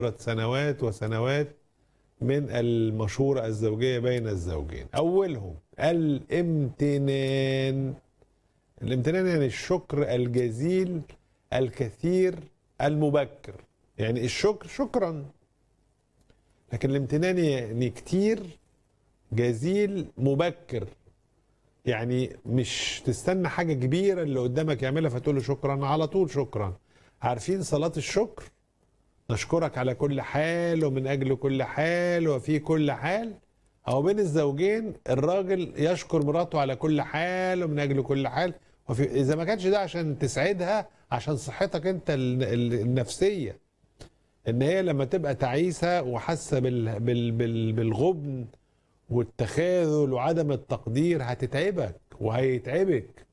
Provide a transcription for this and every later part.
سنوات وسنوات من المشورة الزوجية بين الزوجين أولهم الامتنان الامتنان يعني الشكر الجزيل الكثير المبكر يعني الشكر شكرا لكن الامتنان يعني كتير جزيل مبكر يعني مش تستنى حاجة كبيرة اللي قدامك يعملها فتقول له شكرا على طول شكرا عارفين صلاة الشكر نشكرك على كل حال ومن أجل كل حال وفي كل حال أو بين الزوجين الراجل يشكر مراته على كل حال ومن أجل كل حال وفي إذا ما كانش ده عشان تسعدها عشان صحتك أنت ال- ال- النفسية إن هي لما تبقى تعيسة وحاسة بال بال بال بالغبن والتخاذل وعدم التقدير هتتعبك وهيتعبك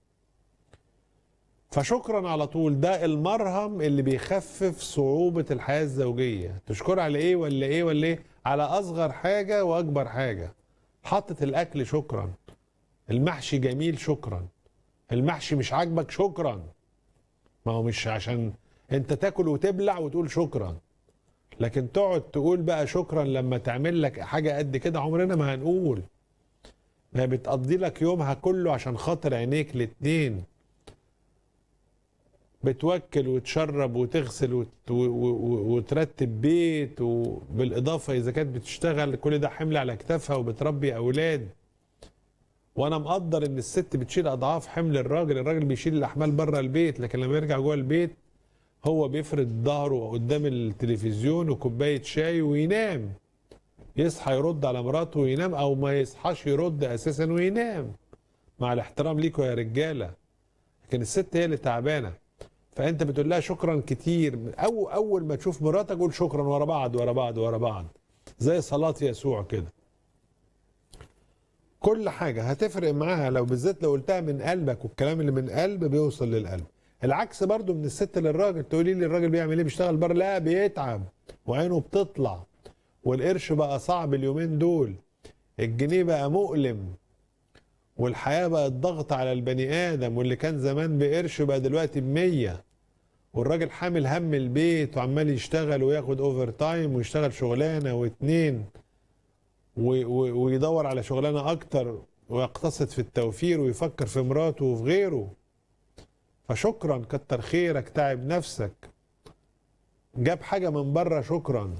فشكرا على طول ده المرهم اللي بيخفف صعوبة الحياة الزوجية تشكر على ايه ولا ايه ولا ايه على اصغر حاجة واكبر حاجة حطت الاكل شكرا المحشي جميل شكرا المحشي مش عاجبك شكرا ما هو مش عشان انت تاكل وتبلع وتقول شكرا لكن تقعد تقول بقى شكرا لما تعمل لك حاجة قد كده عمرنا ما هنقول ما بتقضي لك يومها كله عشان خاطر عينيك الاتنين بتوكل وتشرب وتغسل وت... و... و... و- وترتب بيت وبالإضافة إذا كانت بتشتغل كل ده حمل على كتافها وبتربي أولاد وأنا مقدر إن الست بتشيل أضعاف حمل الراجل الراجل بيشيل الأحمال بره البيت لكن لما يرجع جوه البيت هو بيفرد ظهره قدام التلفزيون وكوباية شاي وينام يصحى يرد على مراته وينام أو ما يصحاش يرد أساسا وينام مع الاحترام ليكوا يا رجالة لكن الست هي اللي تعبانة فانت بتقول لها شكرا كتير او اول ما تشوف مراتك قول شكرا ورا بعض ورا بعض ورا بعض زي صلاه يسوع كده كل حاجه هتفرق معاها لو بالذات لو قلتها من قلبك والكلام اللي من قلب بيوصل للقلب العكس برضو من الست للراجل تقولي لي الراجل بيعمل ايه بيشتغل بره لا بيتعب وعينه بتطلع والقرش بقى صعب اليومين دول الجنيه بقى مؤلم والحياة بقت ضغط على البني آدم واللي كان زمان بقرش بقى دلوقتي بمية والراجل حامل هم البيت وعمال يشتغل وياخد اوفر تايم ويشتغل شغلانة واتنين و- و- ويدور على شغلانة أكتر ويقتصد في التوفير ويفكر في مراته وفي غيره فشكرا كتر خيرك تعب نفسك جاب حاجة من بره شكرا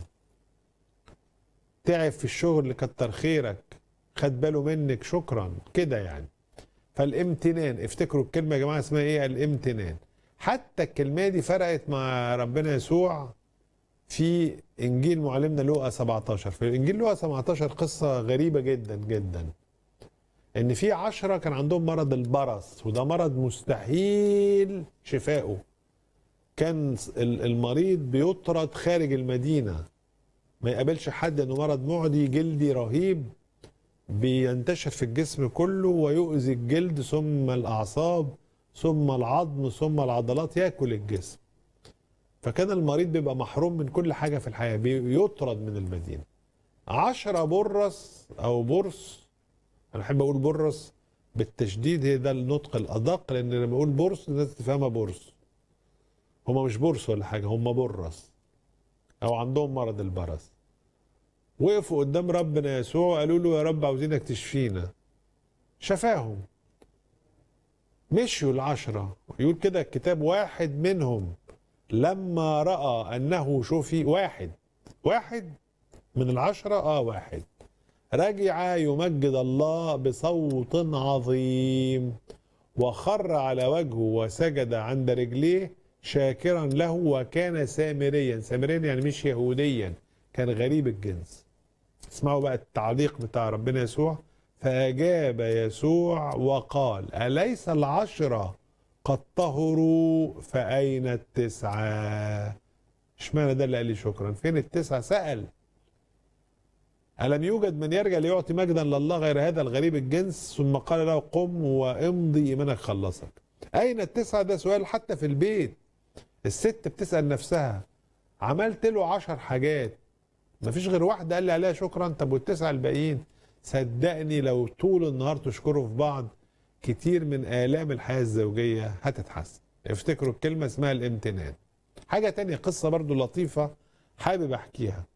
تعب في الشغل كتر خيرك خد باله منك شكرا كده يعني فالامتنان افتكروا الكلمه يا جماعه اسمها ايه الامتنان حتى الكلمه دي فرقت مع ربنا يسوع في انجيل معلمنا لوقا 17 في انجيل لوقا 17 قصه غريبه جدا جدا ان في عشرة كان عندهم مرض البرص وده مرض مستحيل شفائه كان ال- المريض بيطرد خارج المدينه ما يقابلش حد انه مرض معدي جلدي رهيب بينتشر في الجسم كله ويؤذي الجلد ثم الأعصاب ثم العظم ثم العضلات ياكل الجسم فكان المريض بيبقى محروم من كل حاجة في الحياة بيطرد من المدينة عشرة برص أو برص أنا أحب أقول برص بالتشديد هي ده النطق الأدق لأن لما أقول برص الناس تفهمها برص هما مش برص ولا حاجة هما برص أو عندهم مرض البرص وقفوا قدام ربنا يسوع قالوا له يا رب عاوزينك تشفينا شفاهم مشوا العشرة يقول كده الكتاب واحد منهم لما رأى أنه شفي واحد واحد من العشرة آه واحد رجع يمجد الله بصوت عظيم وخر على وجهه وسجد عند رجليه شاكرا له وكان سامريا سامريا يعني مش يهوديا كان غريب الجنس اسمعوا بقى التعليق بتاع ربنا يسوع فأجاب يسوع وقال أليس العشرة قد طهروا فأين التسعة اشمعنى ده اللي قال لي شكرا فين التسعة سأل ألم يوجد من يرجع ليعطي مجدا لله غير هذا الغريب الجنس ثم قال له قم وامضي إيمانك خلصك أين التسعة ده سؤال حتى في البيت الست بتسأل نفسها عملت له عشر حاجات مفيش غير واحدة قال لي عليها شكرا طب والتسعة الباقيين صدقني لو طول النهار تشكروا في بعض كتير من آلام الحياة الزوجية هتتحسن افتكروا الكلمة اسمها الامتنان حاجة تانية قصة برضو لطيفة حابب احكيها